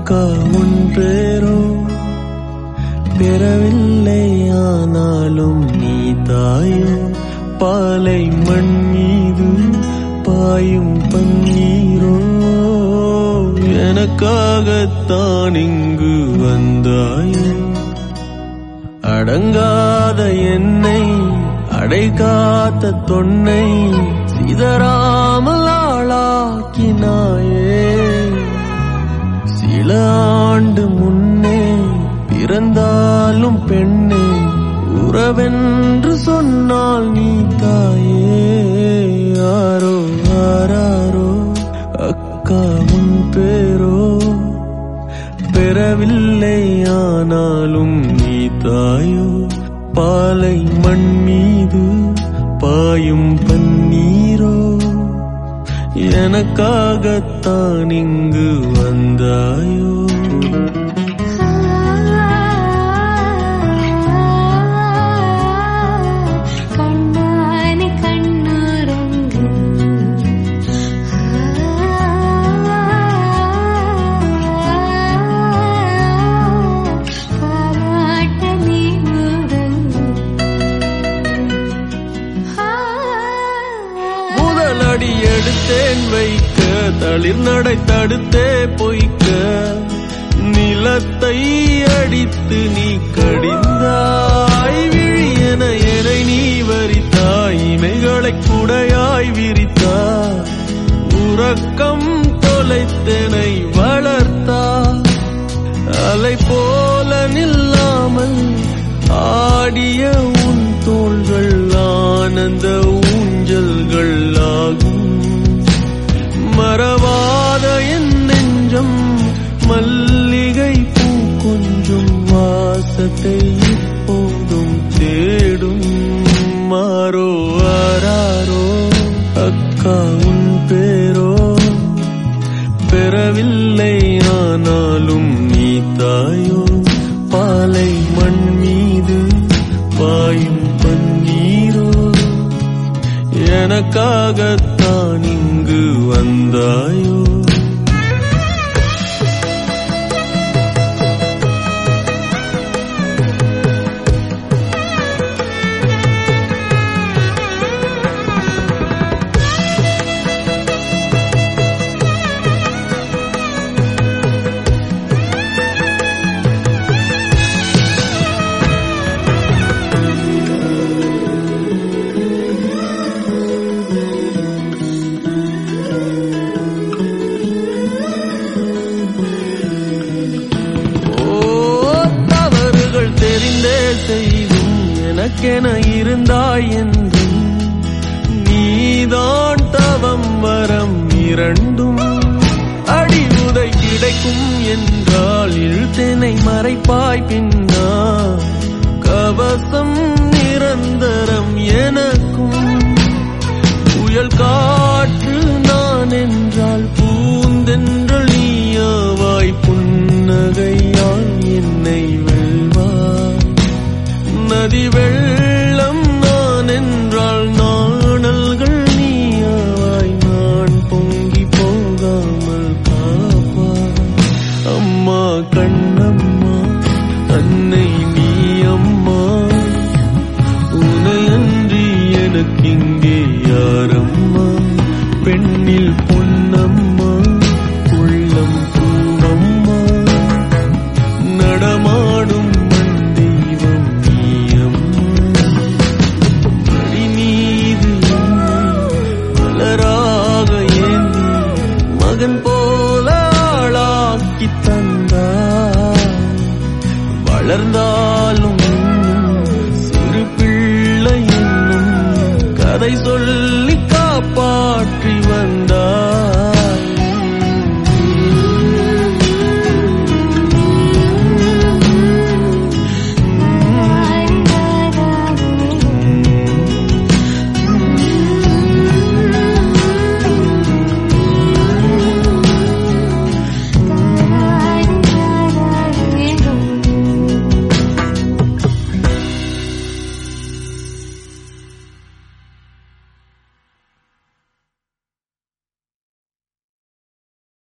அக்கா உன் பேரோ பெறவில்லை ஆனாலும் நீ தாயோ பாலை மண் மீது பாயும் பன்னீரோ எனக்காகத்தான் இங்கு வந்தாயோ அடங்காத என்னை அடைகாத்த தொன்னை சிதறாமல் ஆளாக்கினாயே சில ஆண்டு முன்னே பிறந்தாலும் பெண்ணே உறவென்று சொன்னால் நீ தாயே யாரோ ஆராரோ அக்கா உன் பேரோ பெறவில்லை ஆனாலும் நீ தாயோ பாலை மண் மீது பாயும் பன்னீரோ எனக்காகத்தான் இங்கு வந்தாயோ கண்ணானி கண்ணாரங்கு பாராட்ட நீ உறங்கு முதலடி எடுத்தேன் வைக்க தளிர் நடை தடுத்தே பொய்க்க நிலத்தை அடித்து நீ கடிந்தாய் விழியன எனை நீ வரித்தாய் இமைகளை குடையாய் விரித்தாய் உறக்கம் தொலைத்தனை வளர்த்தாய் அலை போல நில்லாமல் ஆடிய உன் தோள்கள் ஆனந்த ஊஞ்சல்கள் ஆகும் மறவாத என் நெஞ்சம் மல்லிகை பூ கொஞ்சம் வாசத்தை இப்போதும் தேடும் மாறோ ஆராரோ அக்கா உன் பேரோ பெறவில்லை ஆனாலும் நீ தாயோ பாலை மண் மீது பாயும் பன்னீரோ எனக்காகத்தான் இங்கு வந்தாயோ ஓ தவறுகள் தெரிந்தே செய்தும் எனக்கென இருந்தாய் என்றும் நீதான் தவம் வரம் இரண்டும் அடி உதை கிடைக்கும் என்றால் இழுத்தனை மறைப்பாய் பின்னா கவசம் நிரந்தரம் எனக்கும் புயல் காற்று நான் என்றால் பூந்தென்றல் நீயாவாய் புன்னகையால் என்னை வெல்வாய் நதி வெள்ளம் நான் என்றால் நாணல்கள் நீயாவாய் நான் பொங்கி போகாமல் காப்பாய் அம்மா கண்ணம்மா அன்னை நீ அம்மா உனையன்றி எனக்கிங்கே யாரம்மா பெண்ணில் பொன்னம்மா உள்ளம் பூவம்மா நடமாடும் மண் தெய்வம் நீ அம்மா அடி மீது என்னை மலராக ஏந்தி மகன் போல ஆளாக்கி தந்தாய் வளர்ந்தாய்